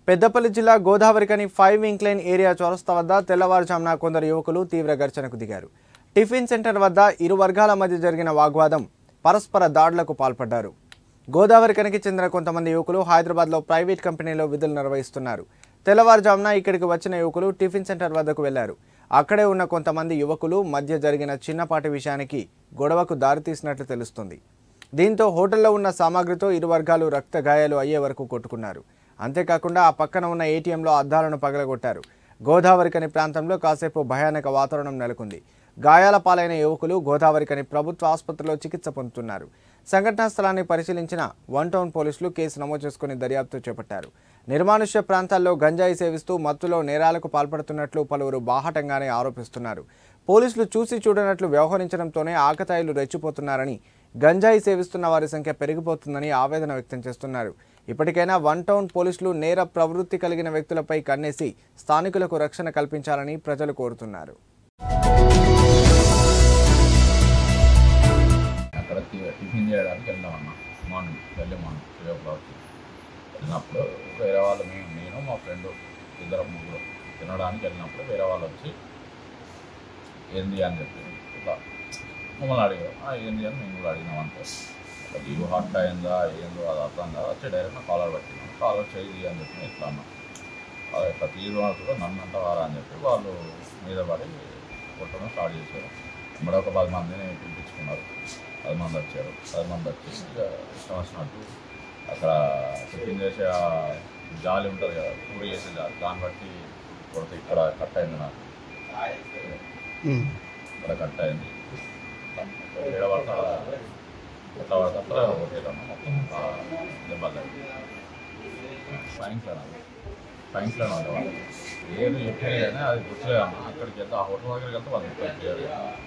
పెద్దపల్లి జిల్లా Godavarikhani five incline area చౌరస్తా వద్ద తెల్లవారుజామున కొందరు యువకులు తీవ్ర ఘర్షణకు దిగారు టిఫిన్ సెంటర్ వద్ద ఇరు వర్గాల మధ్య జరిగిన వాగ్వాదం పరస్పర దాడులకు పాల్పడ్డారు గోదావరికనికి చెందిన కొంతమంది యువకులు హైదరాబాద్లో ప్రైవేట్ కంపెనీలో విధులు నిర్వహిస్తున్నారు తెల్లవారుజామున ఇక్కడికి వచ్చిన యువకులు టిఫిన్ సెంటర్ వద్దకు వెళ్లారు అక్కడే ఉన్న కొంతమంది యువకులు మధ్య జరిగిన చిన్నపాటి విషయానికి గొడవకు దారితీసినట్లు తెలుస్తుంది దీంతో హోటల్లో ఉన్న సామాగ్రితో ఇరు వర్గాలు రక్త గాయాలు అయ్యే వరకు కొట్టుకున్నారు అంతేకాకుండా ఆ పక్కన ఉన్న ఏటీఎంలో అద్దాలను పగలగొట్టారు గోదావరికని ప్రాంతంలో కాసేపు భయానక వాతావరణం నెలకొంది గాయాల పాలైన యువకులు గోదావరికని ప్రభుత్వ ఆసుపత్రిలో చికిత్స పొందుతున్నారు సంఘటనా స్థలాన్ని పరిశీలించిన వన్ టౌన్ పోలీసులు కేసు నమోదు చేసుకుని దర్యాప్తు చేపట్టారు నిర్మానుష్య ప్రాంతాల్లో గంజాయి సేవిస్తూ మత్తులో నేరాలకు పాల్పడుతున్నట్లు పలువురు బాహటంగానే ఆరోపిస్తున్నారు పోలీసులు చూసి చూడనట్లు వ్యవహరించడంతోనే ఆకతాయిలు రెచ్చిపోతున్నారని గంజాయి సేవిస్తున్న వారి సంఖ్య పెరిగిపోతుందని ఆవేదన వ్యక్తం చేస్తున్నారు ఇప్పటికైనా వన్ టౌన్ పోలీసులు నేర ప్రవృత్తి కలిగిన వ్యక్తులపై కన్నేసి స్థానికులకు రక్షణ కల్పించాలని ప్రజలు కోరుతున్నారు అక్కడ టి- టిఫిన్ చేయడానికి వెళ్ళాం అన్న మార్నింగ్ వెళ్ళి మార్నింగ్ త్రీ ఓ క్లాక్కి వెళ్ళినప్పుడు వేరే వాళ్ళు మేము నేను మా ఫ్రెండ్ ఇద్దరు ముగ్గురు తినడానికి వెళ్ళినప్పుడు వేరే వాళ్ళు వచ్చి ఏంది అని చెప్పి ఇట్లా మమ్మల్ని అడిగారు "ఆ, ఏంది అని మేము కూడా అడిగినాం అంతే అది లీవ్ హాట్ అయిందా ఏందో అది అర్థం కాదు వచ్చి డైరెక్ట్ కాలర్ పెట్టినాం కాలర్ చేయి అని చెప్పి ఇట్లా అన్నా అది ఇట్లా తీరు నన్ను అంటావారా అని చెప్పి వాళ్ళు మీద పడి కొట్టడం స్టార్ట్ చేశారు మరి ఒక పది మందిని పిలిపించుకున్నారు పది మంది వచ్చారు పది మంది వచ్చి ఇక ఇష్టం వచ్చినట్టు అక్కడ టిఫిన్ చేసే ఆ జాలి ఉంటుంది కదా పూరి చేసే జాలి దాన్ని బట్టి కొడితే ఇక్కడ కట్ అయింది నాకు ఇక్కడ కట్ అయింది ఏడ పడతా ఎట్లా పడతా అట్లా కొట్టేటాను మొత్తం ఆ దెబ్బలు తగిలి సైన్స్లో సైన్స్లో ఉండేవాళ్ళు ఏది చెప్పేది కానీ అది గుర్తులేదు అక్కడికి వెళ్తే ఆ హోటల్ దగ్గరికి వెళ్తే వాళ్ళు చెప్పారు